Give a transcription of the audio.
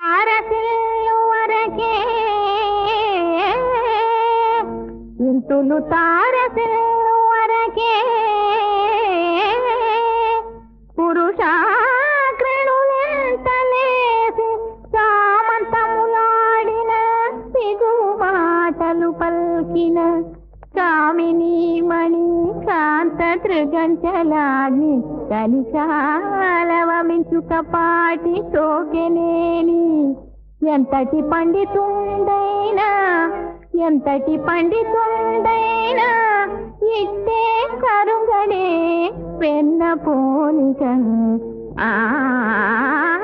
అరసిల్లు వరకే ఇంతులు తారసిల్లు వరకే పురుషాగ్రణులెంతలేసి సామంతములాడిన సిగు మాటలు పల్కిన కామిని మణి కాంత తృగంచలాగ్ని కలికాలవమించుక పాటి సోకెనేని ఎంతటి పండితుండైనా ఎంతటి పండితుండైనా ఇట్టే కరుంగడే వెన్న పోలిక ఆ